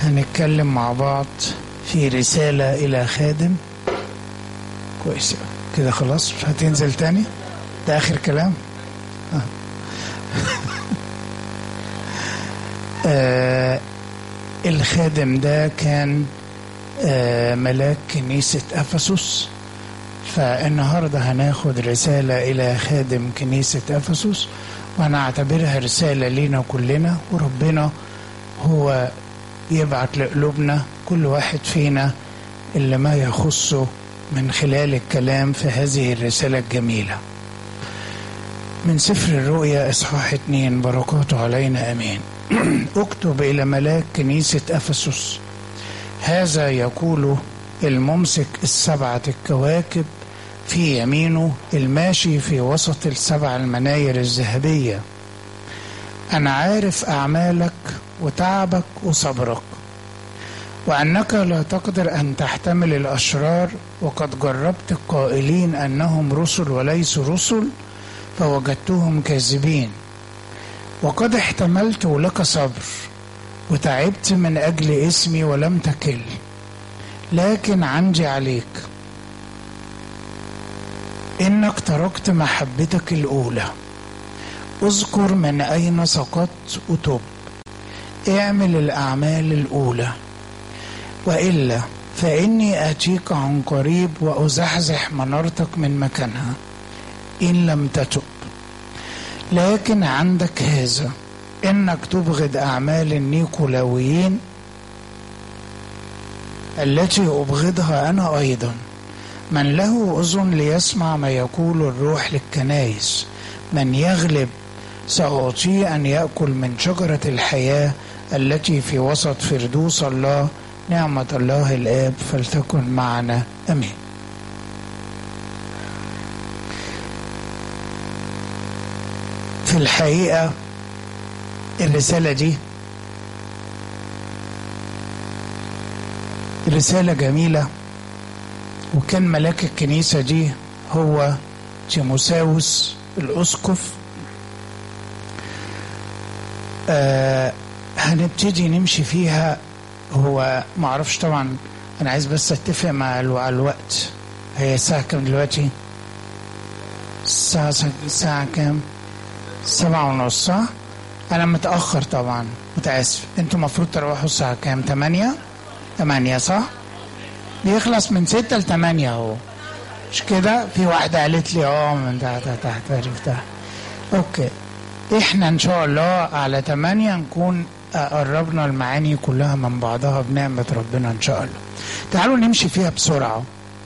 هنتكلم مع بعض في رسالة إلى خادم كويس كده خلاص مش هتنزل تاني ده آخر كلام آه. آه الخادم ده كان آه ملاك كنيسة أفسس فالنهاردة هناخد رسالة إلى خادم كنيسة أفسس وهنعتبرها رسالة لينا كلنا وربنا هو يبعت لقلوبنا كل واحد فينا اللي ما يخصه من خلال الكلام في هذه الرسالة الجميلة من سفر الرؤيا إصحاح اتنين بركاته علينا أمين اكتب إلى ملاك كنيسة أفسس هذا يقول الممسك السبعة الكواكب في يمينه الماشي في وسط السبع المناير الذهبية أنا عارف أعمالك وتعبك وصبرك وأنك لا تقدر أن تحتمل الأشرار وقد جربت القائلين أنهم رسل وليسوا رسل فوجدتهم كاذبين وقد احتملت لك صبر وتعبت من أجل اسمي ولم تكل لكن عندي عليك إنك تركت محبتك الأولى اذكر من أين سقطت وتب اعمل الأعمال الأولى وإلا فإني آتيك عن قريب وأزحزح منارتك من مكانها إن لم تتب لكن عندك هذا إنك تبغض أعمال النيكولاويين التي أبغضها أنا أيضا من له أذن ليسمع ما يقول الروح للكنائس من يغلب سأعطيه أن يأكل من شجرة الحياة التي في وسط فردوس الله نعمة الله الآب فلتكن معنا أمين في الحقيقة الرسالة دي رسالة جميلة وكان ملاك الكنيسة دي هو تيموساوس الأسقف آه هنبتدي نمشي فيها هو معرفش طبعا أنا عايز بس أتفق مع الوقت هي الساعة كام دلوقتي؟ الساعة الساعة كام؟ سبعة ونص صح؟ أنا متأخر طبعا متأسف أنتوا المفروض تروحوا الساعة كام؟ تمانية؟ تمانية صح؟ بيخلص من ستة لتمانية اهو مش كده في واحدة قالت لي اه من تحت تحت عرفتها اوكي احنا ان شاء الله على تمانية نكون قربنا المعاني كلها من بعضها بنعمة ربنا ان شاء الله تعالوا نمشي فيها بسرعة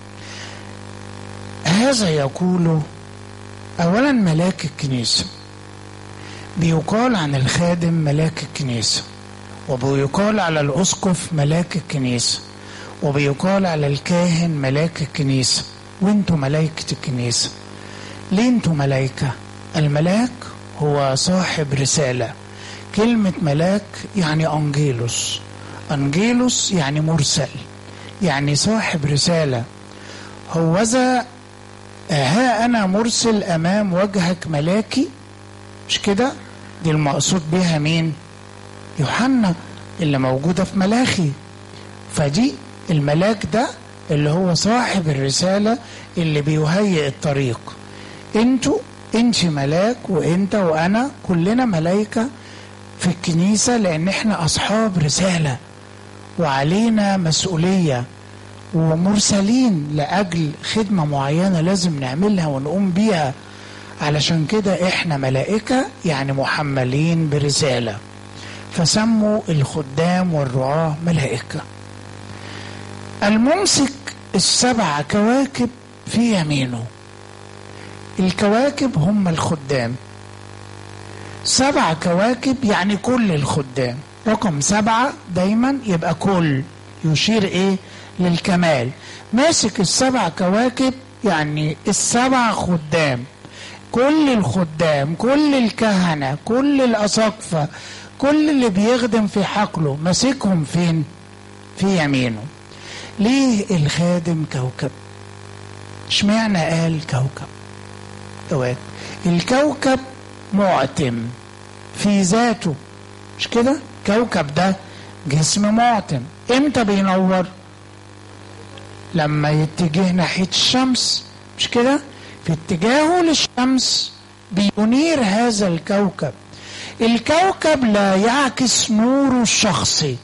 هذا يقول اولا ملاك الكنيسة بيقال عن الخادم ملاك الكنيسة وبيقال على الاسقف ملاك الكنيسه وبيقال على الكاهن ملاك الكنيسة وانتوا ملايكة الكنيسة ليه انتوا ملايكة الملاك هو صاحب رسالة كلمة ملاك يعني أنجيلوس أنجيلوس يعني مرسل يعني صاحب رسالة هوذا ها أنا مرسل أمام وجهك ملاكي مش كده دي المقصود بها مين يوحنا اللي موجودة في ملاخي فدي الملاك ده اللي هو صاحب الرسالة اللي بيهيئ الطريق انتوا انت ملاك وانت وانا كلنا ملايكة في الكنيسة لان احنا اصحاب رسالة وعلينا مسؤولية ومرسلين لأجل خدمة معينة لازم نعملها ونقوم بيها علشان كده احنا ملائكة يعني محملين برسالة فسموا الخدام والرعاة ملائكه الممسك السبع كواكب في يمينه الكواكب هم الخدام سبع كواكب يعني كل الخدام رقم سبعة دايما يبقى كل يشير ايه للكمال ماسك السبع كواكب يعني السبع خدام كل الخدام كل الكهنة كل الأساقفة كل اللي بيخدم في حقله ماسكهم فين في يمينه ليه الخادم كوكب اشمعنى قال كوكب كواكب الكوكب معتم في ذاته مش كده كوكب ده جسم معتم امتى بينور لما يتجه ناحية الشمس مش كده في اتجاهه للشمس بينير هذا الكوكب الكوكب لا يعكس نوره الشخصي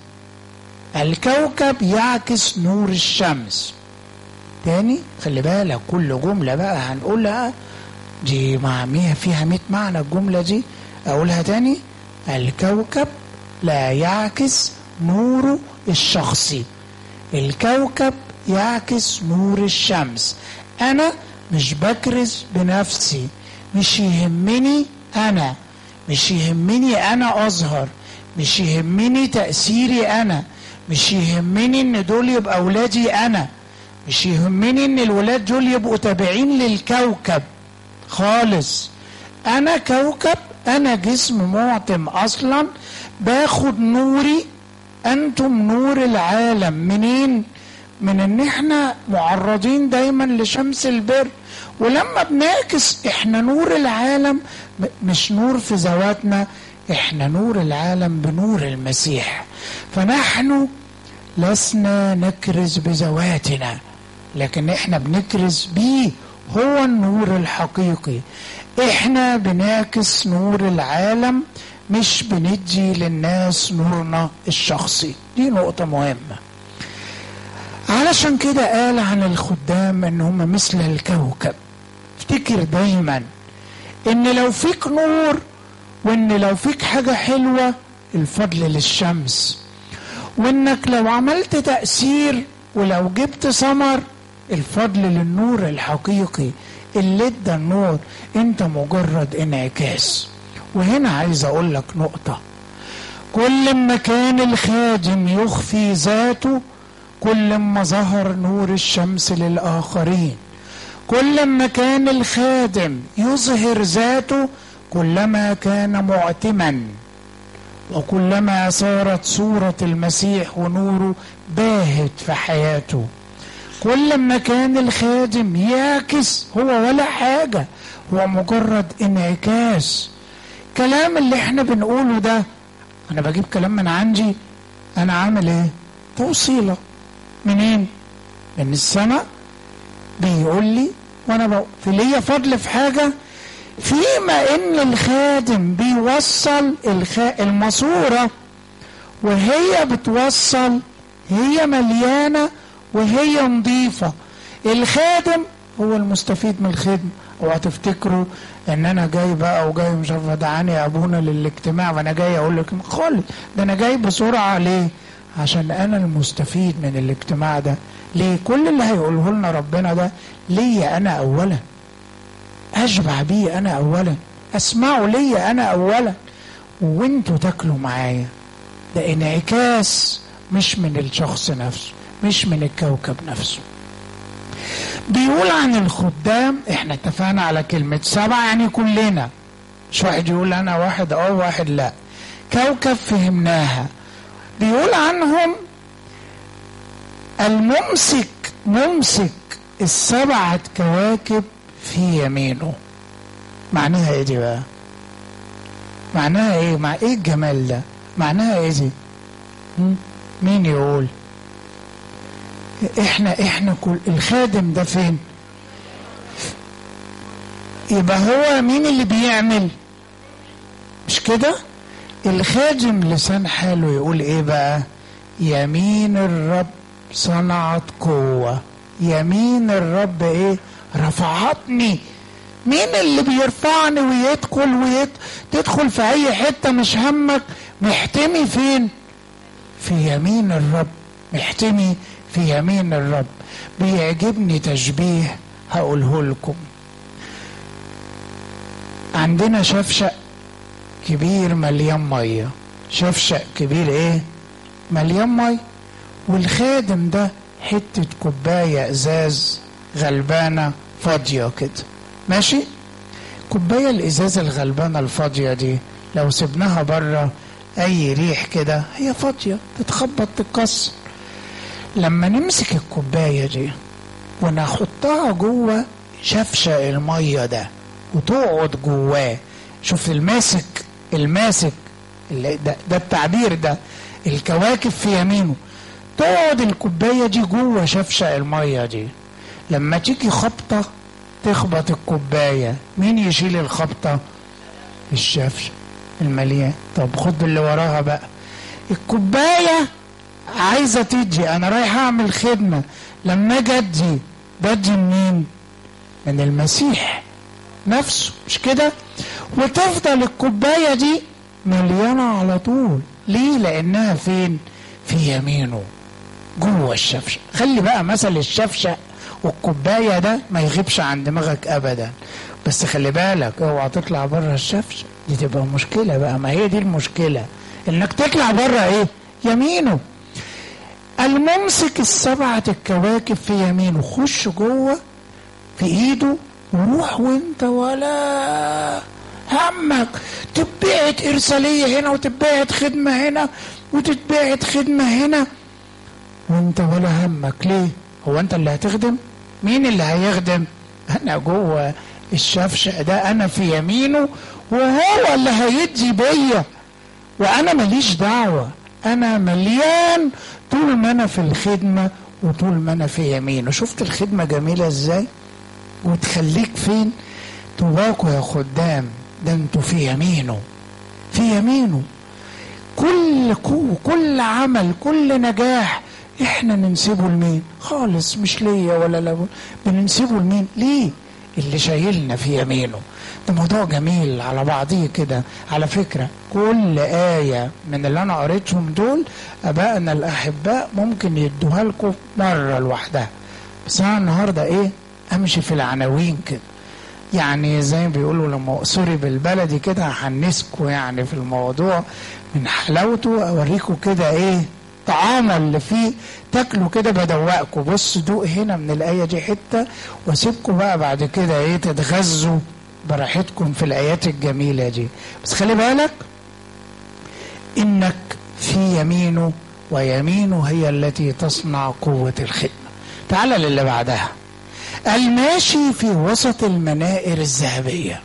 الكوكب يعكس نور الشمس تاني خلي بالك كل جملة بقى هنقولها دي مع مية فيها مئة معنى الجملة دي أقولها تاني الكوكب لا يعكس نوره الشخصي الكوكب يعكس نور الشمس أنا مش بكرز بنفسي مش يهمني أنا مش يهمني أنا أظهر مش يهمني تأثيري أنا مش يهمني إن دول يبقى أولادي أنا مش يهمني إن الولاد دول يبقوا تابعين للكوكب خالص أنا كوكب أنا جسم معتم أصلا باخد نوري أنتم نور العالم منين؟ من ان احنا معرضين دايما لشمس البر ولما بنعكس احنا نور العالم مش نور في ذواتنا احنا نور العالم بنور المسيح فنحن لسنا نكرز بذواتنا لكن احنا بنكرز بيه هو النور الحقيقي احنا بنعكس نور العالم مش بندي للناس نورنا الشخصي دي نقطة مهمة علشان كده قال عن الخدام ان هم مثل الكوكب افتكر دايما ان لو فيك نور وان لو فيك حاجة حلوة الفضل للشمس وانك لو عملت تأثير ولو جبت ثمر الفضل للنور الحقيقي اللي ادى النور انت مجرد انعكاس وهنا عايز اقول لك نقطة كل ما كان الخادم يخفي ذاته كل ما ظهر نور الشمس للآخرين كل ما كان الخادم يظهر ذاته كلما كان معتما وكلما صارت صورة المسيح ونوره باهت في حياته كل ما كان الخادم يعكس هو ولا حاجة هو مجرد انعكاس كلام اللي احنا بنقوله ده انا بجيب كلام من عندي انا عامل ايه توصيله منين من السماء بيقول لي وانا بقول في ليا فضل في حاجه فيما ان الخادم بيوصل الخ... الماسوره وهي بتوصل هي مليانه وهي نظيفه الخادم هو المستفيد من الخدمه اوعى تفتكروا ان انا جاي بقى وجاي مش عارف دعاني يا ابونا للاجتماع وانا جاي اقول لك خالص ده انا جاي بسرعه ليه؟ عشان انا المستفيد من الاجتماع ده ليه كل اللي هيقوله لنا ربنا ده ليا انا اولا اشبع بيه انا اولا اسمعه ليا انا اولا وانتوا تاكلوا معايا ده انعكاس مش من الشخص نفسه مش من الكوكب نفسه بيقول عن الخدام احنا اتفقنا على كلمة سبعة يعني كلنا مش واحد يقول انا واحد اه واحد لا كوكب فهمناها بيقول عنهم الممسك ممسك السبعة كواكب في يمينه معناها ايه دي بقى معناها ايه مع ايه الجمال ده معناها ايه دي مين يقول احنا احنا كل الخادم ده فين يبقى هو مين اللي بيعمل مش كده الخادم لسان حاله يقول ايه بقى يمين الرب صنعت قوة يمين الرب ايه رفعتني مين اللي بيرفعني ويدخل ويت... تدخل في اي حتة مش همك محتمي فين في يمين الرب محتمي في يمين الرب بيعجبني تشبيه هقوله لكم عندنا شفشق كبير مليان ميه شفشق كبير ايه مليان ميه والخادم ده حتة كوباية ازاز غلبانة فاضية كده ماشي كوباية الازاز الغلبانة الفاضية دي لو سبناها بره اي ريح كده هي فاضية تتخبط تتكسر لما نمسك الكوباية دي ونحطها جوه شفشق المية ده وتقعد جواه شوف الماسك الماسك اللي ده, ده التعبير ده الكواكب في يمينه تقعد الكوبايه دي جوه شفشق الميه دي لما تيجي خبطه تخبط الكوبايه مين يشيل الخبطه الشفشق المليان طب خد اللي وراها بقى الكوبايه عايزه تدي انا رايح اعمل خدمه لما اجي ادي بدي منين من المسيح نفسه مش كده وتفضل الكوبايه دي مليانه على طول ليه لانها فين في يمينه جوه الشفشق خلي بقى مثل الشفشق والكوبايه ده ما يغيبش عن دماغك ابدا بس خلي بالك اوعى تطلع بره الشفشق دي تبقى مشكله بقى ما هي دي المشكله انك تطلع بره ايه يمينه الممسك السبعة الكواكب في يمينه خش جوه في ايده وروح وانت ولا همك تبعت ارسالية هنا وتبعت خدمة هنا وتتبعت خدمة هنا وانت ولا همك ليه هو انت اللي هتخدم مين اللي هيخدم انا جوه الشفشق ده انا في يمينه وهو اللي هيدي بيا وانا ماليش دعوه انا مليان طول ما انا في الخدمه وطول ما انا في يمينه شفت الخدمه جميله ازاي وتخليك فين تباكوا يا خدام ده انتوا في يمينه في يمينه كل كو كل عمل كل نجاح احنا ننسبه لمين خالص مش ليا ولا لا بننسبه لمين ليه اللي شايلنا في يمينه ده موضوع جميل على بعضيه كده على فكرة كل آية من اللي أنا قريتهم دول أبائنا الأحباء ممكن يدوها لكم مرة لوحدها بس أنا النهاردة إيه أمشي في العناوين كده يعني زي ما بيقولوا لما سوري بالبلدي كده هحنسكوا يعني في الموضوع من حلاوته أوريكم كده إيه الطعام اللي فيه تاكلوا كده بدوقكم بص دوق هنا من الآية دي حتة واسيبكم بقى بعد كده ايه تتغذوا براحتكم في الآيات الجميلة دي بس خلي بالك إنك في يمينه ويمينه هي التي تصنع قوة الخدمة تعال للي بعدها الماشي في وسط المنائر الذهبية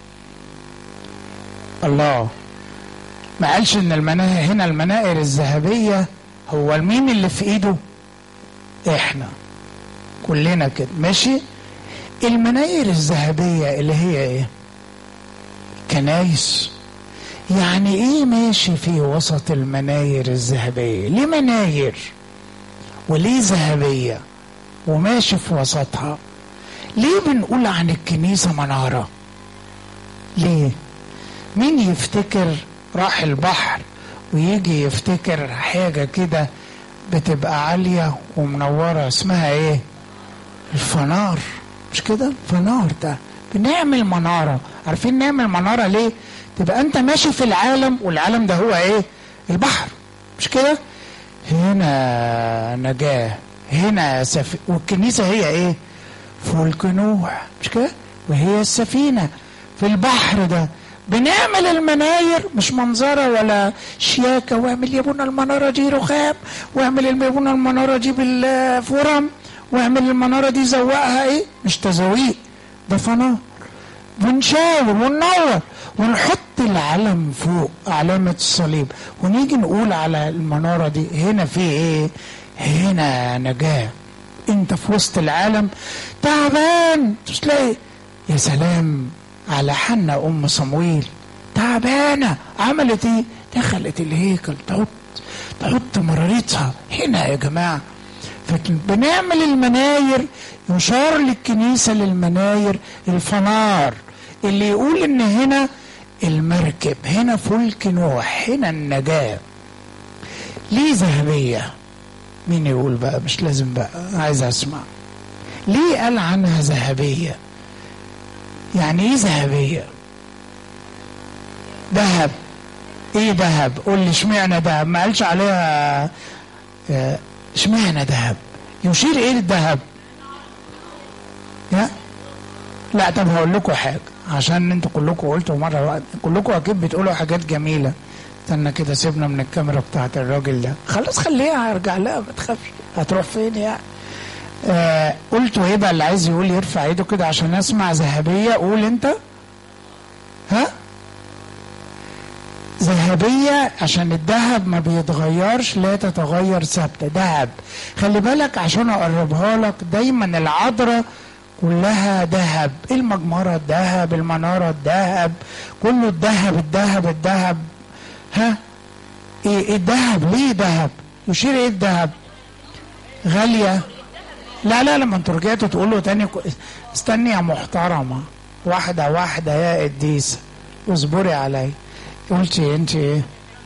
الله ما قالش ان المنائر هنا المنائر الذهبية هو المين اللي في ايده احنا كلنا كده ماشي المناير الذهبية اللي هي ايه كنايس يعني ايه ماشي في وسط المناير الذهبية ليه مناير وليه ذهبية وماشي في وسطها ليه بنقول عن الكنيسة منارة ليه مين يفتكر راح البحر ويجي يفتكر حاجة كده بتبقى عالية ومنورة اسمها ايه الفنار مش كده فنار ده بنعمل منارة عارفين نعمل منارة ليه تبقى انت ماشي في العالم والعالم ده هو ايه البحر مش كده هنا نجاة هنا سف... والكنيسة هي ايه فلك نوح مش كده وهي السفينة في البحر ده بنعمل المناير مش منظرة ولا شياكة واعمل يا ابونا المنارة دي رخام واعمل يا ابونا المنارة دي بالفرم واعمل المنارة دي زوقها ايه مش تزويق ده فنار ونشاور وننور ونحط العلم فوق علامة الصليب ونيجي نقول على المنارة دي هنا في ايه هنا نجاة انت في وسط العالم تعبان تلاقي يا سلام على حنا ام صمويل تعبانه عملت ايه دخلت الهيكل تحط تحط مرارتها هنا يا جماعه بنعمل المناير يشار للكنيسه للمناير الفنار اللي يقول ان هنا المركب هنا فلك نوح هنا النجاه ليه ذهبيه مين يقول بقى مش لازم بقى عايز اسمع ليه قال عنها ذهبيه يعني ايه ذهبيه ذهب ايه ذهب قول لي اشمعنى ذهب ما قالش عليها اشمعنى ذهب يشير ايه للذهب لا لا طب هقول لكم حاجه عشان انتوا كلكم قلتوا مره وقت كلكم اكيد بتقولوا حاجات جميله استنى كده سيبنا من الكاميرا بتاعت الراجل ده خلاص خليها هرجع لها ما تخافش هتروح فين يعني آه قلتوا ايه بقى اللي عايز يقول يرفع ايده كده عشان اسمع ذهبيه قول انت ها ذهبيه ذهبية عشان الذهب ما بيتغيرش لا تتغير ثابتة ذهب خلي بالك عشان اقربها لك دايما العذراء كلها ذهب المجمرة الذهب المنارة الذهب كله الذهب الذهب الذهب ها ايه الذهب ليه ذهب يشير ايه الذهب غالية لا لا لما انتوا رجعتوا تقولوا تاني استني يا محترمة واحدة واحدة يا قديسة اصبري علي قلتي انت ايه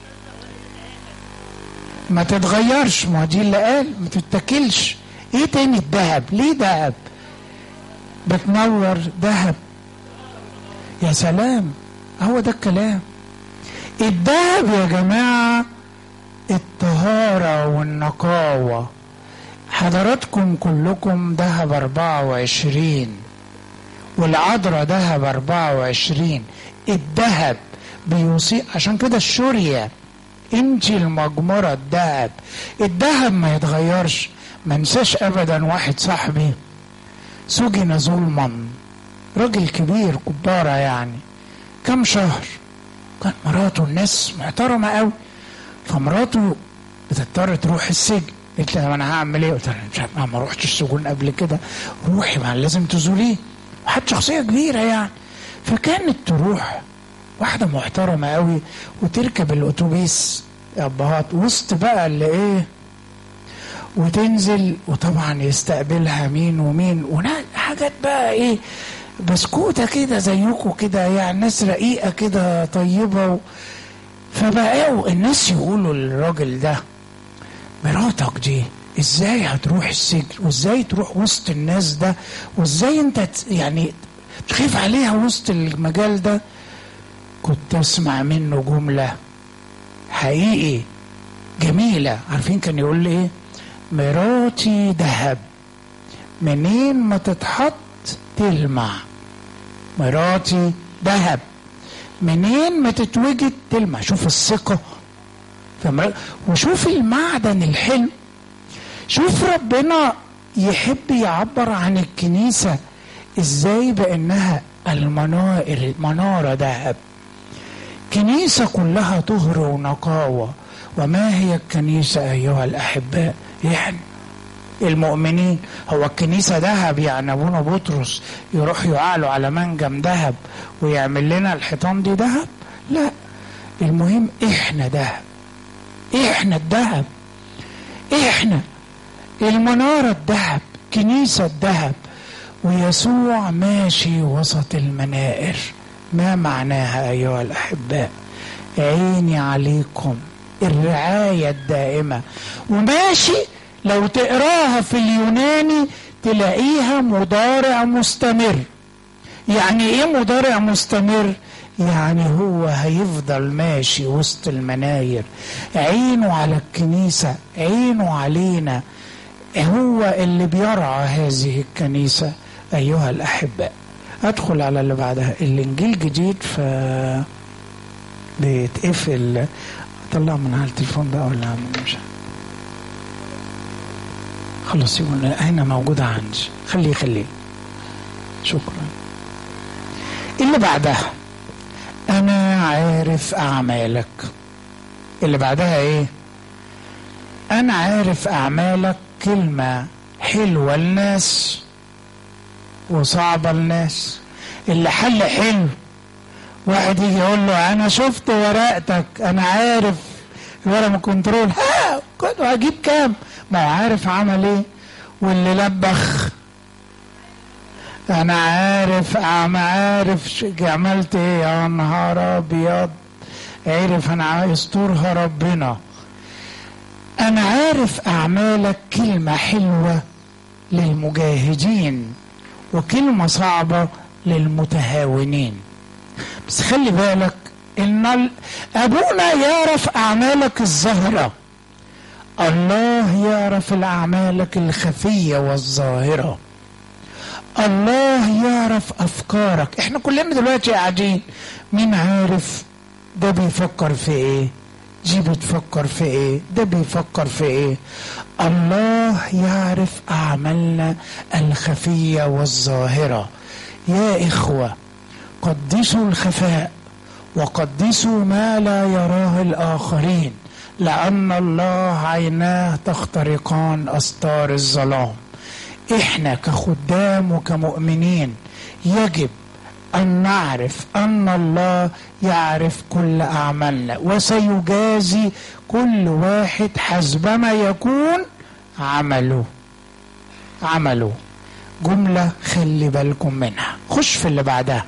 ما تتغيرش ما دي اللي قال ما تتاكلش ايه تاني الذهب ليه ذهب بتنور ذهب يا سلام هو ده الكلام الذهب يا جماعة الطهارة والنقاوة حضراتكم كلكم ذهب أربعة وعشرين والعذراء ذهب أربعة وعشرين الذهب بيوصي عشان كده الشورية انت المجمرة الذهب الذهب ما يتغيرش ما انساش ابدا واحد صاحبي سجن ظلما راجل كبير كبارة يعني كم شهر كان مراته الناس محترمة قوي فمراته بتضطر تروح السجن قلت لها انا هعمل ايه؟ قلت لها مش عارف ما روحتش السجون قبل كده روحي ما لازم تزوليه وحد شخصيه كبيره يعني فكانت تروح واحده محترمه قوي وتركب الاتوبيس يا ابهات وسط بقى اللي ايه وتنزل وطبعا يستقبلها مين ومين وحاجات بقى ايه بسكوته كده زيكم كده يعني ناس رقيقه كده طيبه و... فبقوا الناس يقولوا للراجل ده مراتك دي ازاي هتروح السجن وازاي تروح وسط الناس ده وازاي انت يعني تخاف عليها وسط المجال ده كنت اسمع منه جملة حقيقي جميلة عارفين كان يقول لي ايه مراتي ذهب منين ما تتحط تلمع مراتي ذهب منين ما تتوجد تلمع شوف الثقة وشوف المعدن الحلو شوف ربنا يحب يعبر عن الكنيسة ازاي بانها المنائر منارة ذهب كنيسة كلها طهر ونقاوة وما هي الكنيسة أيها الأحباء يعني المؤمنين هو الكنيسة ذهب يعني أبونا بطرس يروح يعالوا على منجم ذهب ويعمل لنا الحيطان دي ذهب لا المهم احنا ذهب احنا الذهب احنا المنارة الذهب كنيسة الذهب ويسوع ماشي وسط المنائر ما معناها أيها الأحباء عيني عليكم الرعاية الدائمة وماشي لو تقراها في اليوناني تلاقيها مضارع مستمر يعني ايه مضارع مستمر يعني هو هيفضل ماشي وسط المناير عينه على الكنيسة عينه علينا هو اللي بيرعى هذه الكنيسة أيها الأحباء أدخل على اللي بعدها الإنجيل جديد ف بيتقفل طلع من على التليفون بقى ولا مش خلاص يقول هنا موجودة عندي خليه خليه شكرا اللي بعدها أنا عارف أعمالك اللي بعدها إيه أنا عارف أعمالك كلمة حلوة للناس وصعبة للناس اللي حل حلو واحد يجي يقول له أنا شفت ورقتك أنا عارف الورقة من كنترول ها كنت هجيب كام ما هو عارف عمل إيه واللي لبخ انا عارف انا عارف عملت ايه يا نهار ابيض عرف انا يسترها ربنا انا عارف اعمالك كلمه حلوه للمجاهدين وكلمه صعبه للمتهاونين بس خلي بالك ان ابونا يعرف اعمالك الظاهره الله يعرف الاعمالك الخفيه والظاهره الله يعرف افكارك احنا كلنا دلوقتي قاعدين مين عارف ده بيفكر في ايه دي بتفكر في ايه ده بيفكر في ايه الله يعرف اعمالنا الخفيه والظاهره يا اخوه قدسوا الخفاء وقدسوا ما لا يراه الآخرين لأن الله عيناه تخترقان أستار الظلام إحنا كخدام وكمؤمنين يجب أن نعرف أن الله يعرف كل أعمالنا وسيجازي كل واحد حسبما يكون عمله عمله جملة خلي بالكم منها خش في اللي بعدها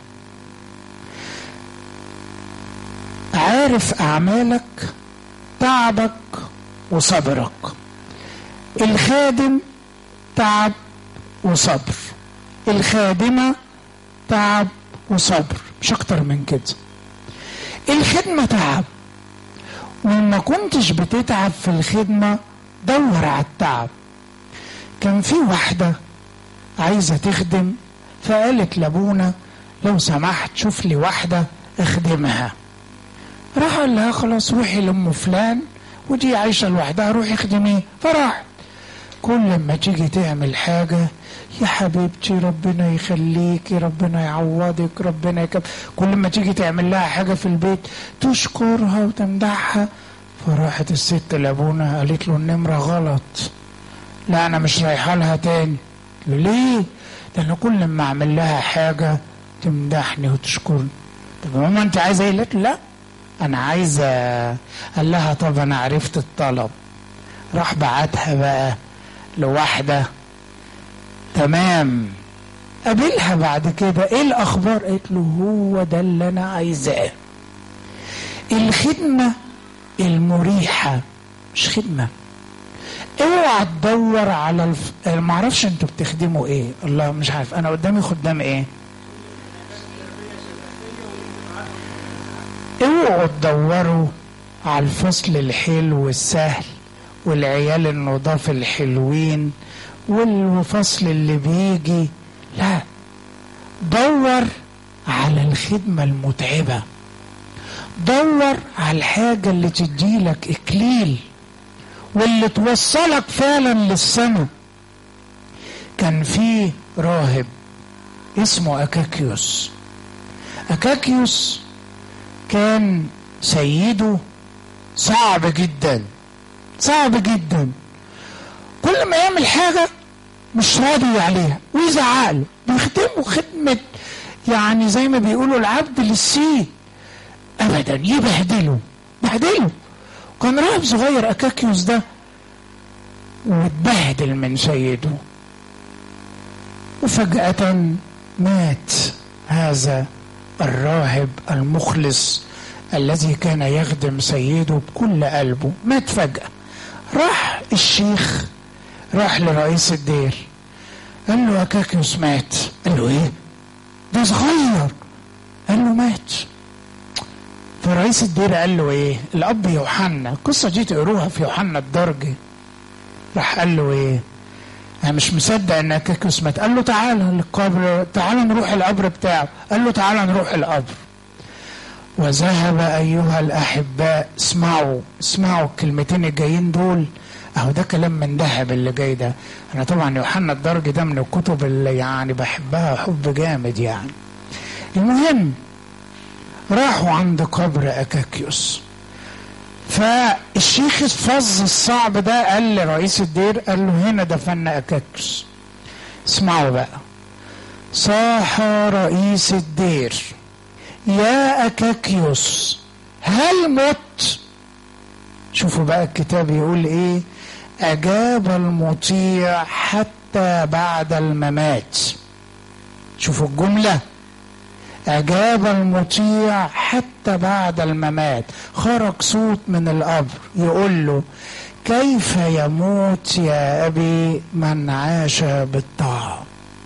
عارف أعمالك تعبك وصبرك الخادم تعب وصبر الخادمة تعب وصبر مش أكتر من كده الخدمة تعب وما كنتش بتتعب في الخدمة دور على التعب كان في واحدة عايزة تخدم فقالت لابونا لو سمحت شوف لي واحدة اخدمها راح قال لها خلاص روحي لام فلان ودي عايشه لوحدها روحي اخدميه فراحت كل ما تيجي تعمل حاجه يا حبيبتي ربنا يخليكي ربنا يعوضك ربنا يكب كل ما تيجي تعمل لها حاجه في البيت تشكرها وتمدحها فراحت الست لابونا قالت له النمره غلط لا انا مش رايحه لها تاني ليه ده انا كل ما اعمل لها حاجه تمدحني وتشكرني طب ماما انت عايزه ايه قالت لا انا عايزه قال لها طب انا عرفت الطلب راح بعتها بقى لواحده تمام قابلها بعد كده ايه الاخبار قالت له هو ده اللي انا عايزاه الخدمه المريحه مش خدمه اوعى تدور على الف... معرفش انتوا بتخدموا ايه الله مش عارف انا قدامي خدام ايه اوعوا تدوروا على الفصل الحلو والسهل والعيال النضاف الحلوين والفصل اللي بيجي لا دور على الخدمة المتعبة دور على الحاجة اللي تديلك إكليل واللي توصلك فعلا للسماء كان في راهب اسمه أكاكيوس أكاكيوس كان سيده صعب جدا صعب جدا كل ما يعمل حاجة مش راضي عليها ويزعقله بيخدمه خدمة يعني زي ما بيقولوا العبد للسيد أبدا يبهدله بهدله كان راهب صغير أكاكيوس ده واتبهدل من سيده وفجأة مات هذا الراهب المخلص الذي كان يخدم سيده بكل قلبه مات فجأة راح الشيخ راح لرئيس الدير قال له أكاكيوس مات قال له ايه ده صغير قال له مات فرئيس الدير قال له ايه الاب يوحنا القصه دي تقروها في يوحنا الدرجي راح قال له ايه انا مش مصدق ان اكاكيوس مات قال له تعالى للقبر تعالى نروح القبر بتاعه قال له تعالى نروح القبر وذهب ايها الاحباء اسمعوا اسمعوا الكلمتين الجايين دول اهو ده كلام من ذهب اللي جاي ده انا طبعا يوحنا الدرجي ده من الكتب اللي يعني بحبها حب جامد يعني المهم راحوا عند قبر اكاكيوس فالشيخ الفظ الصعب ده قال لرئيس الدير قال له هنا دفنا اكاكيوس اسمعوا بقى صاح رئيس الدير يا اكاكيوس هل مت شوفوا بقى الكتاب يقول ايه اجاب المطيع حتى بعد الممات شوفوا الجمله أجاب المطيع حتى بعد الممات خرج صوت من القبر يقول له كيف يموت يا أبي من عاش بالطاعة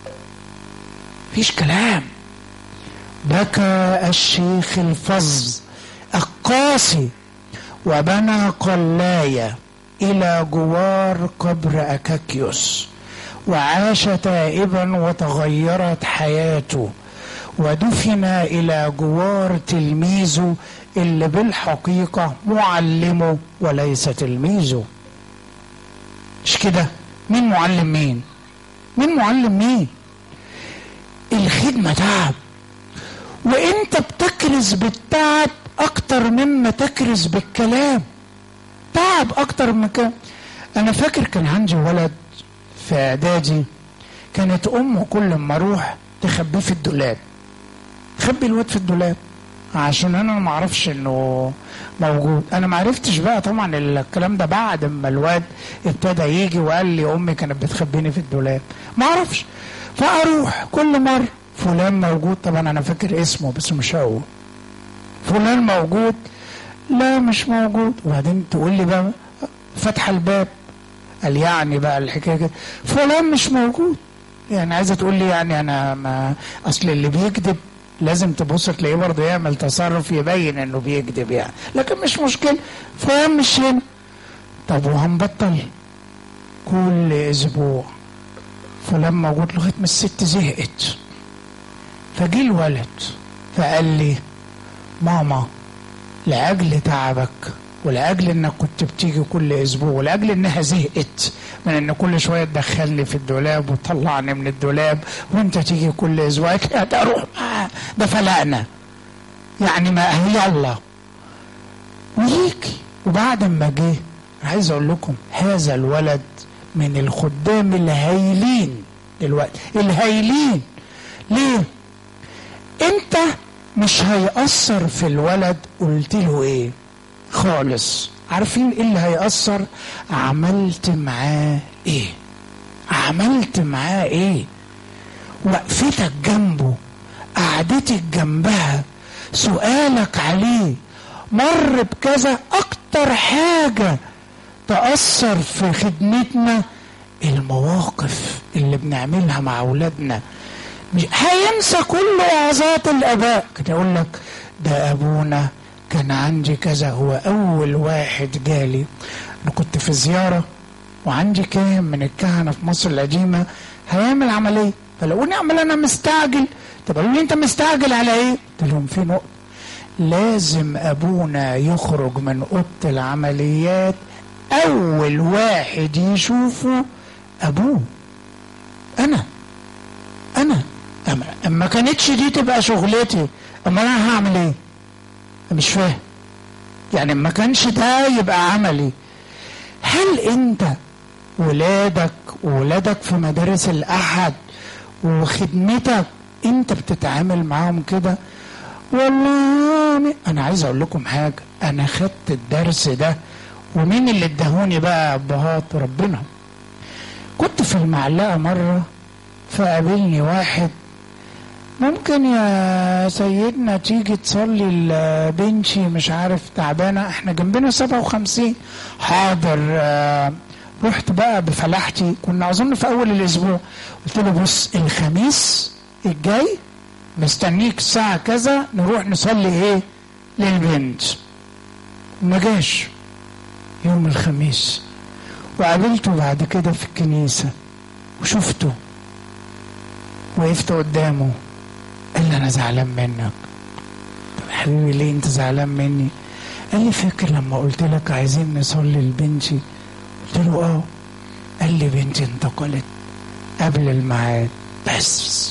فيش كلام بكى الشيخ الفظ القاسي وبنى قلاية إلى جوار قبر أكاكيوس وعاش تائبا وتغيرت حياته ودفن إلى جوار تلميذه اللي بالحقيقة معلمه وليس تلميذه مش كده مين معلم مين مين معلم مين الخدمة تعب وانت بتكرز بالتعب اكتر مما تكرز بالكلام تعب اكتر من كده انا فاكر كان عندي ولد في اعدادي كانت امه كل ما اروح تخبيه في الدولاب خبي الواد في الدولاب عشان انا ما اعرفش انه موجود انا ما عرفتش بقى طبعا الكلام ده بعد ما الواد ابتدى يجي وقال لي امي كانت بتخبيني في الدولاب ما اعرفش فاروح كل مره فلان موجود طبعا انا فاكر اسمه بس مش هقول فلان موجود لا مش موجود وبعدين تقول لي بقى فتح الباب قال يعني بقى الحكايه كده فلان مش موجود يعني عايزه تقول لي يعني انا ما اصل اللي بيكذب لازم تبص تلاقيه برضه يعمل تصرف يبين انه بيكذب يعني لكن مش مشكله فلان مش هنا طب وهنبطل كل اسبوع فلان موجود لغايه ما الست زهقت فجي الولد فقال لي ماما لاجل تعبك ولاجل انك كنت بتيجي كل اسبوع ولاجل انها زهقت من ان كل شويه تدخلني في الدولاب وتطلعني من الدولاب وانت تيجي كل اسبوع قالت لي اروح معاه ده فلقنا يعني ما يلا ويجي وبعد ما جه عايز اقول لكم هذا الولد من الخدام الهايلين دلوقتي الهايلين ليه انت مش هيأثر في الولد قلت له ايه خالص عارفين ايه اللي هيأثر عملت معاه ايه عملت معاه ايه وقفتك جنبه قعدتك جنبها سؤالك عليه مر بكذا اكتر حاجة تأثر في خدمتنا المواقف اللي بنعملها مع اولادنا مش هينسى كل وعظات الاباء كده يقول لك ده ابونا كان عندي كذا هو اول واحد جالي انا كنت في زياره وعندي كام من الكهنه في مصر القديمه هيعمل عمليه فلقوني اعمل انا مستعجل طب قالوا لي انت مستعجل على ايه؟ قلت لهم في نقطه لازم ابونا يخرج من اوضه العمليات اول واحد يشوفه ابوه انا انا اما ما كانتش دي تبقى شغلتي اما انا هعمل ايه مش فاهم يعني ما كانش ده يبقى عملي هل انت ولادك وولادك في مدارس الاحد وخدمتك انت بتتعامل معاهم كده والله انا عايز اقول لكم حاجه انا خدت الدرس ده ومين اللي ادهوني بقى ابهات ربنا كنت في المعلقه مره فقابلني واحد ممكن يا سيدنا تيجي تصلي لبنتي مش عارف تعبانه احنا جنبنا 57 حاضر آه رحت بقى بفلاحتي كنا اظن في اول الاسبوع قلت له بص الخميس الجاي مستنيك الساعه كذا نروح نصلي ايه للبنت ما جاش يوم الخميس وقابلته بعد كده في الكنيسه وشفته وقفت قدامه قال لي انا زعلان منك طب يا حبيبي ليه انت زعلان مني قال لي فاكر لما قلت لك عايزين نصلي لبنتي قلت له اه قال لي بنتي انتقلت قبل الميعاد بس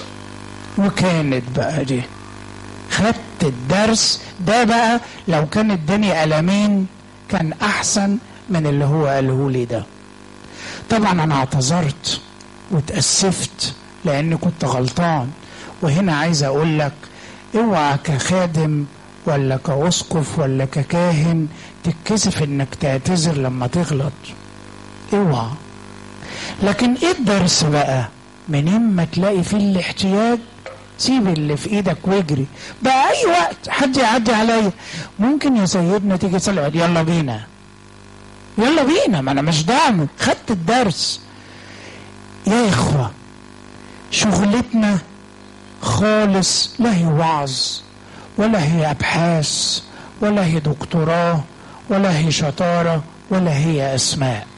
وكانت بقى دي خدت الدرس ده بقى لو كان اداني قلمين كان احسن من اللي هو قاله لي ده طبعا انا اعتذرت واتأسفت لاني كنت غلطان وهنا عايز اقول لك اوعى كخادم ولا كاسقف ولا ككاهن تتكسف انك تعتذر لما تغلط اوعى لكن ايه الدرس بقى منين ما تلاقي فيه الاحتياج سيب اللي في ايدك واجري بقى اي وقت حد يعدي عليا ممكن يا سيدنا تيجي تصلي يلا بينا يلا بينا ما انا مش دعم خدت الدرس يا اخوه شغلتنا خالص لا هي وعظ ولا هي ابحاث ولا هي دكتوراه ولا هي شطاره ولا هي اسماء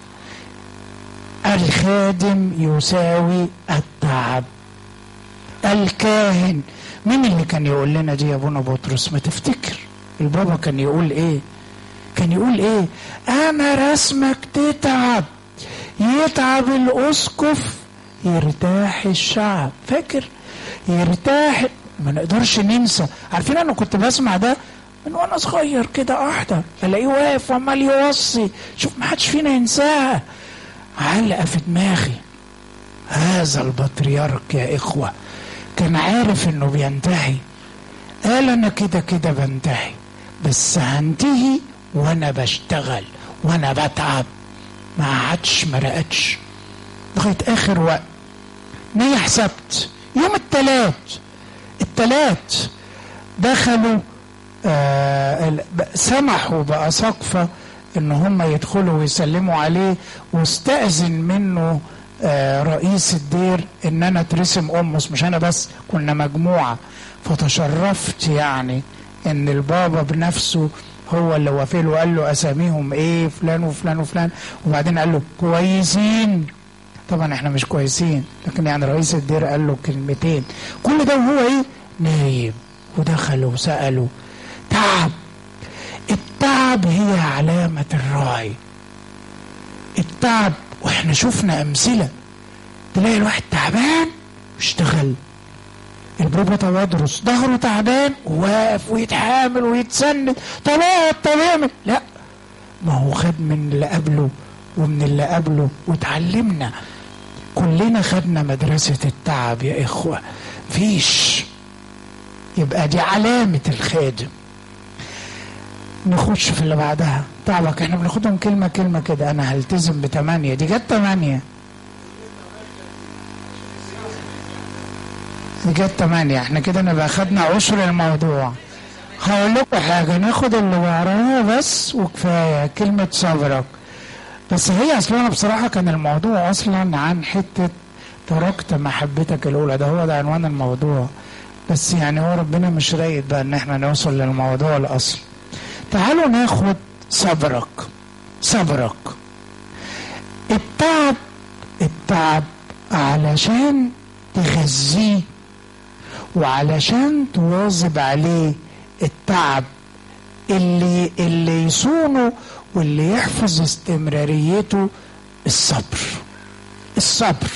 الخادم يساوي التعب الكاهن مين اللي كان يقول لنا دي يا ابونا بطرس ما تفتكر البابا كان يقول ايه كان يقول ايه انا رسمك تتعب يتعب الاسقف يرتاح الشعب فاكر يرتاح ما نقدرش ننسى عارفين انا كنت بسمع ده من وانا صغير كده احضر الاقيه واقف وعمال يوصي شوف ما حدش فينا ينساها علقه في دماغي هذا البطريرك يا اخوه كان عارف انه بينتهي قال انا كده كده بنتهي بس هنتهي وانا بشتغل وانا بتعب ما عادش ما رقتش لغايه اخر وقت نيح سبت يوم التلات التلات دخلوا آه سمحوا بأساقفة ان هم يدخلوا ويسلموا عليه واستأذن منه آه رئيس الدير ان انا اترسم امس مش انا بس كنا مجموعة فتشرفت يعني ان البابا بنفسه هو اللي وافق له وقال له اساميهم ايه فلان وفلان وفلان وبعدين قال له كويسين طبعا احنا مش كويسين لكن يعني رئيس الدير قال له كلمتين كل ده وهو ايه نايم ودخلوا وسالوا تعب التعب هي علامة الراعي التعب واحنا شفنا امثلة تلاقي الواحد تعبان واشتغل البابا توادرس ظهره تعبان وواقف ويتحامل ويتسند طب اقعد طب اعمل لا ما هو خد من اللي قبله ومن اللي قبله وتعلمنا كلنا خدنا مدرسة التعب يا إخوة فيش يبقى دي علامة الخادم نخش في اللي بعدها تعبك احنا بناخدهم كلمة كلمة كده أنا هلتزم بتمانية دي جت تمانية دي جت تمانية احنا كده نبقى خدنا عشر الموضوع هقول لكم حاجة ناخد اللي وراها بس وكفاية كلمة صبرك بس هي اصلا بصراحة كان الموضوع اصلا عن حتة تركت محبتك الاولى ده هو ده عنوان الموضوع بس يعني هو ربنا مش رايد بقى ان احنا نوصل للموضوع الاصل تعالوا ناخد صبرك صبرك التعب التعب علشان تغذيه وعلشان تواظب عليه التعب اللي اللي يصونه واللي يحفظ استمراريته الصبر الصبر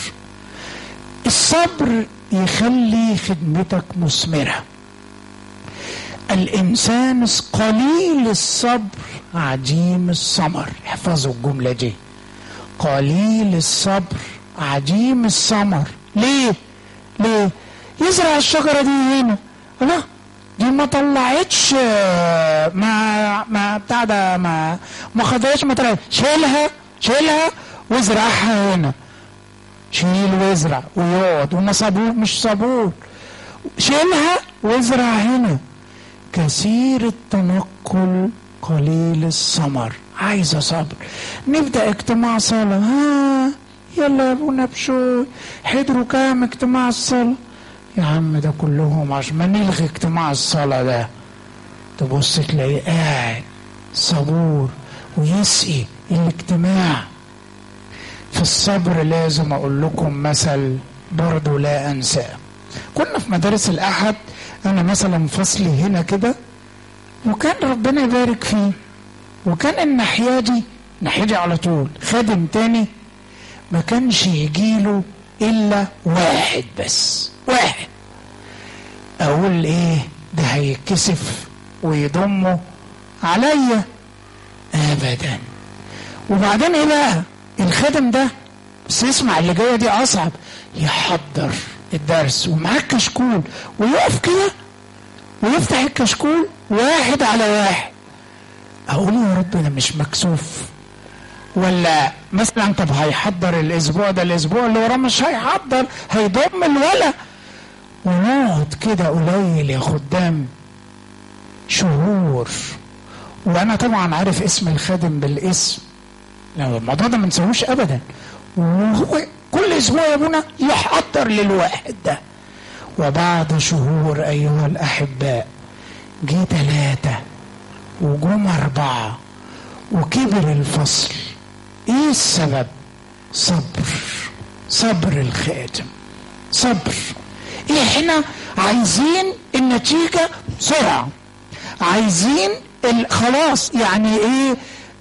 الصبر يخلي خدمتك مثمرة الإنسان قليل الصبر عديم الثمر احفظوا الجملة دي قليل الصبر عديم الثمر ليه؟ ليه؟ يزرع الشجرة دي هنا لا دي ما طلعتش ما ما بتاع ده ما ما خدتش ما طلعت شيلها شيلها وازرعها هنا شيل وازرع ويقعد وما صابور مش صابور شيلها وازرع هنا كثير التنقل قليل الثمر عايزه صبر نبدا اجتماع صلاه ها يلا يا ابونا بشوي حضروا كام اجتماع الصلاه يا عم ده كلهم عشان ما نلغي اجتماع الصلاة ده تبص تلاقيه قاعد صبور ويسقي الاجتماع في الصبر لازم اقول لكم مثل برضه لا انساه كنا في مدارس الاحد انا مثلا فصلي هنا كده وكان ربنا يبارك فيه وكان الناحيه دي الناحيه دي على طول خادم تاني ما كانش يجيله الا واحد بس واحد اقول ايه ده هيتكسف ويضمه عليا ابدا وبعدين ايه بقى الخادم ده بس اسمع اللي جايه دي اصعب يحضر الدرس ومعاه كشكول ويقف كده ويفتح الكشكول واحد على واحد اقول يا رب انا مش مكسوف ولا مثلا طب هيحضر الاسبوع ده الاسبوع اللي وراه مش هيحضر هيضم الولا ونقعد كده قليل يا خدام شهور وانا طبعا عارف اسم الخادم بالاسم لو الموضوع ده ما نسويش ابدا وهو كل اسبوع يا ابونا يحضر للواحد ده وبعد شهور ايها الاحباء جه ثلاثه وجم اربعه وكبر الفصل ايه السبب صبر صبر الخادم صبر احنا عايزين النتيجة بسرعة عايزين خلاص يعني ايه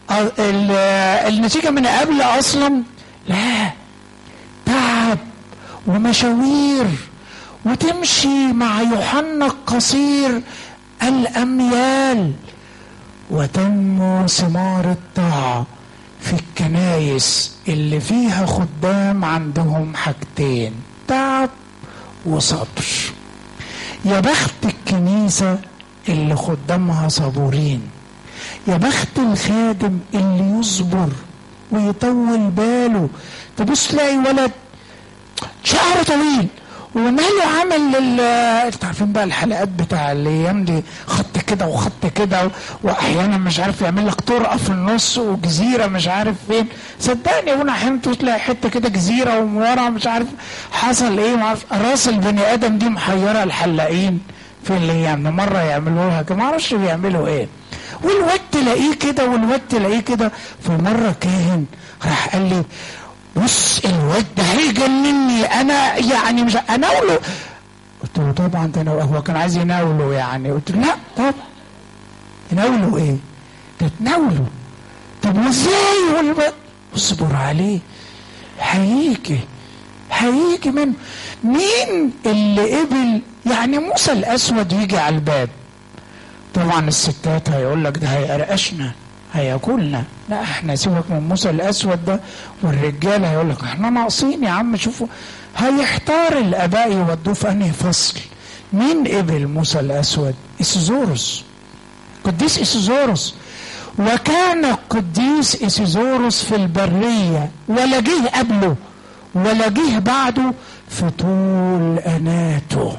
النتيجة من قبل اصلا لا تعب ومشاوير وتمشي مع يوحنا القصير الأميال وتنمو ثمار الطاعة في الكنايس اللي فيها خدام عندهم حاجتين تعب وصبر يا بخت الكنيسة اللي خدامها صبورين يا بخت الخادم اللي يصبر ويطول باله تبص تلاقي ولد شعره طويل وماله عمل لل انتوا عارفين بقى الحلقات بتاع الايام دي خط كده وخط كده واحيانا مش عارف يعمل لك طرقه في النص وجزيره مش عارف فين صدقني وانا احيانا تلاقي حته كده جزيره ومن ورا مش عارف حصل ايه ما عارف راس البني ادم دي محيره الحلاقين في الايام مره يعملوها كده ما اعرفش بيعملوا ايه والواد تلاقيه كده والواد تلاقيه كده في مره كاهن راح قال لي بص الواد ده هيجنني انا يعني مش اناوله قلت له طبعا ده هو كان عايز يناوله يعني قلت له لا طبعا يناوله ايه؟ ده تناوله طب وازاي والواد اصبر عليه هيجي هيجي منه مين اللي قبل يعني موسى الاسود يجي على الباب طبعا الستات هيقول لك ده هيقرقشنا هياكلنا لا احنا سيبك من موسى الاسود ده والرجاله هيقول لك احنا ناقصين يا عم شوفوا هيحتار الاباء يودوه في انهي فصل مين قبل موسى الاسود اسيزوروس قديس اسيزوروس وكان القديس اسيزوروس في البريه ولا جه قبله ولا جه بعده في طول اناته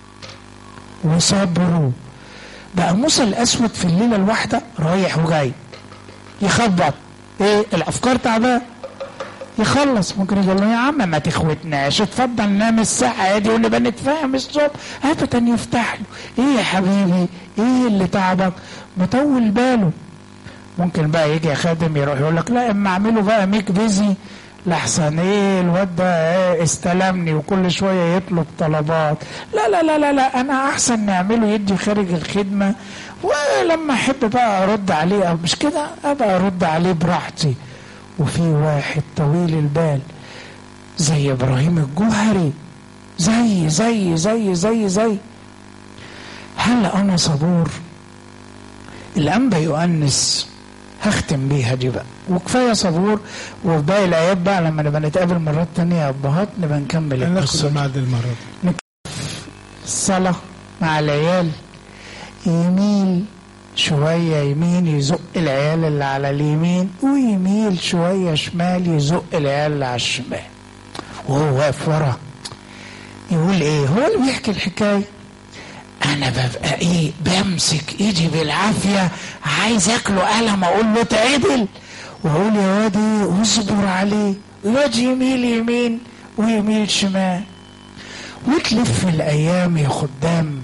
وصبره بقى موسى الاسود في الليله الواحده رايح وجاي يخبط ايه الافكار تعبان يخلص ممكن يقول له يا عم ما تخوتناش اتفضل نام الساعة دي ونبقى نتفاهم الصبح ابدا يفتح له ايه يا حبيبي ايه اللي تعبك مطول باله ممكن بقى يجي يا خادم يروح يقول لك لا اما اعمله بقى ميك بيزي لحسن ايه الواد ده ايه استلمني وكل شويه يطلب طلبات لا لا لا لا لا انا احسن نعمله يدي خارج الخدمه ولما احب بقى ارد عليه او مش كده ابقى ارد عليه براحتي وفي واحد طويل البال زي ابراهيم الجوهري زي زي زي زي زي هل انا صبور الانبا يؤنس هختم بيها دي بقى وكفايه صبور وفي باقي الايات بقى لما نبقى نتقابل مرات تانية يا ابهات نبقى نكمل القصه بعد المره دي الصلاه مع العيال يميل شوية يمين يزق العيال اللي على اليمين ويميل شوية شمال يزق العيال اللي على الشمال وهو واقف ورا يقول ايه هو اللي بيحكي الحكاية انا ببقى ايه بمسك ايدي بالعافية عايز اكله قلم اقول له تعدل واقول يا وادي اصبر عليه الواد يميل يمين ويميل شمال وتلف الايام يا خدام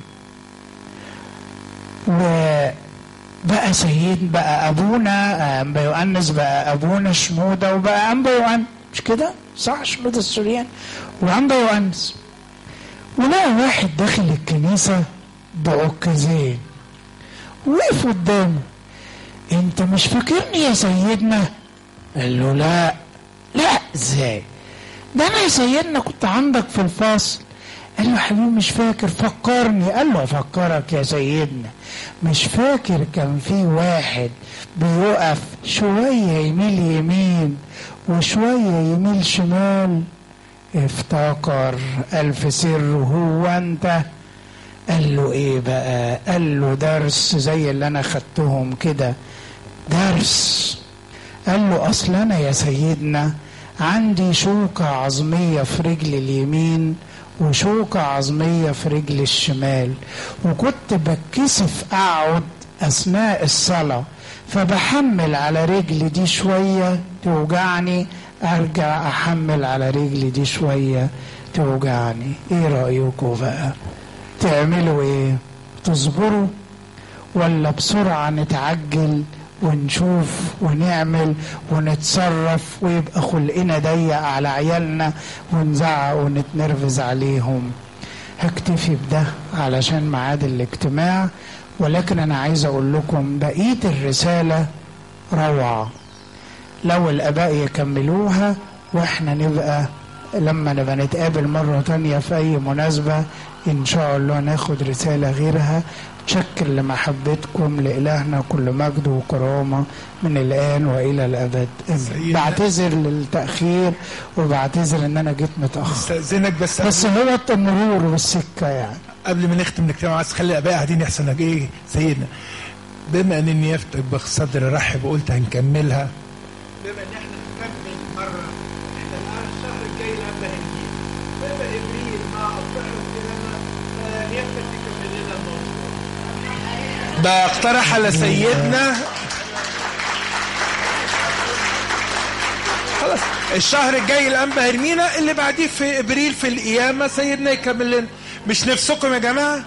وبقى سيد بقى ابونا انبا يؤنس بقى ابونا شنوده وبقى انبا يؤنس مش كده؟ صح شنوده السوريان وانبا يؤنس ولقى واحد داخل الكنيسه بعكازين وقف قدامه انت مش فاكرني يا سيدنا؟ قال له لا لا ازاي؟ ده انا يا سيدنا كنت عندك في الفصل قال له حبيبي مش فاكر فكرني قال له افكرك يا سيدنا مش فاكر كان في واحد بيقف شوية يميل يمين وشوية يميل شمال افتكر ألف سر هو أنت قال له إيه بقى قال له درس زي اللي أنا خدتهم كده درس قال له أصل أنا يا سيدنا عندي شوكة عظمية في رجل اليمين وشوكة عظمية في رجل الشمال وكنت بتكسف أقعد أثناء الصلاة فبحمل على رجلي دي شوية توجعني أرجع أحمل على رجلي دي شوية توجعني إيه رأيكم بقى تعملوا إيه تصبروا ولا بسرعة نتعجل ونشوف ونعمل ونتصرف ويبقى خلقنا ضيق على عيالنا ونزعق ونتنرفز عليهم هكتفي بده علشان ميعاد الاجتماع ولكن انا عايز اقول لكم بقيه الرساله روعه لو الاباء يكملوها واحنا نبقى لما نبقى نتقابل مرة تانية في أي مناسبة ان شاء الله ناخد رساله غيرها تشكر لمحبتكم لالهنا كل مجد وكرامه من الان والى الابد امين سيدنا. بعتذر للتاخير وبعتذر ان انا جيت متاخر استاذنك بس, بس هو المرور والسكه يعني قبل ما نختم الاجتماع عايز خلي الاباء قاعدين يحسن لك ايه سيدنا بما ان نيافتك بصدر رحب وقلت هنكملها بما ان احنا هنكمل مره احنا الان الشهر الجاي لما هنجي بما ابريل مع اصبحوا كلنا نيافتك تكمل لنا الموضوع بقترح على سيدنا خلاص الشهر الجاي الانبا هرمينا اللي بعديه في ابريل في القيامه سيدنا يكمل لنا مش نفسكم يا جماعه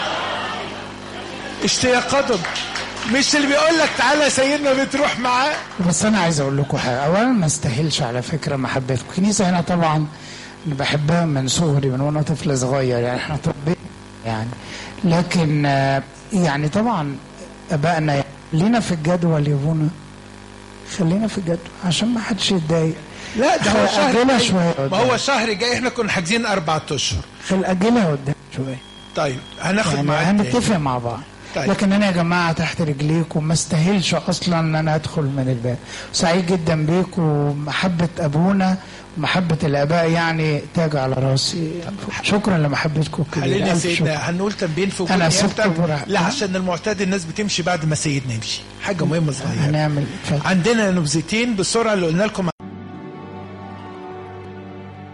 اشتياقاتهم مش اللي بيقول لك تعالى يا سيدنا بتروح معاه بس انا عايز اقول لكم حاجه اولا ما استاهلش على فكره محبتكم الكنيسه هنا طبعا أنا بحبها من صغري من وانا طفل صغير يعني احنا طبيب يعني لكن آه، يعني طبعا ابائنا يعني لينا في الجدول يا بونا خلينا في الجدول عشان ما حدش يتضايق لا ده هو شهر أجلها جاي. شوية ما قدام. هو الشهر الجاي احنا كنا حاجزين اربع اشهر خل اجلها قدام شويه طيب هناخد يعني معاك تاني. هنتفق مع بعض طيب. لكن انا يا جماعه تحت رجليكم ما استاهلش اصلا ان انا ادخل من الباب سعيد جدا بيكم ومحبه ابونا ومحبه الاباء يعني تاج على راسي شكرا لمحبتكم حللنا الكبيره يا ألف سيدنا شكر هنقول تنبين في وجود أنا نيابتك. سبت براحة. لا عشان المعتاد الناس بتمشي بعد ما سيدنا يمشي حاجه مهمه صغيره هنعمل اتفضل. عندنا نبذتين بسرعه اللي قلنا لكم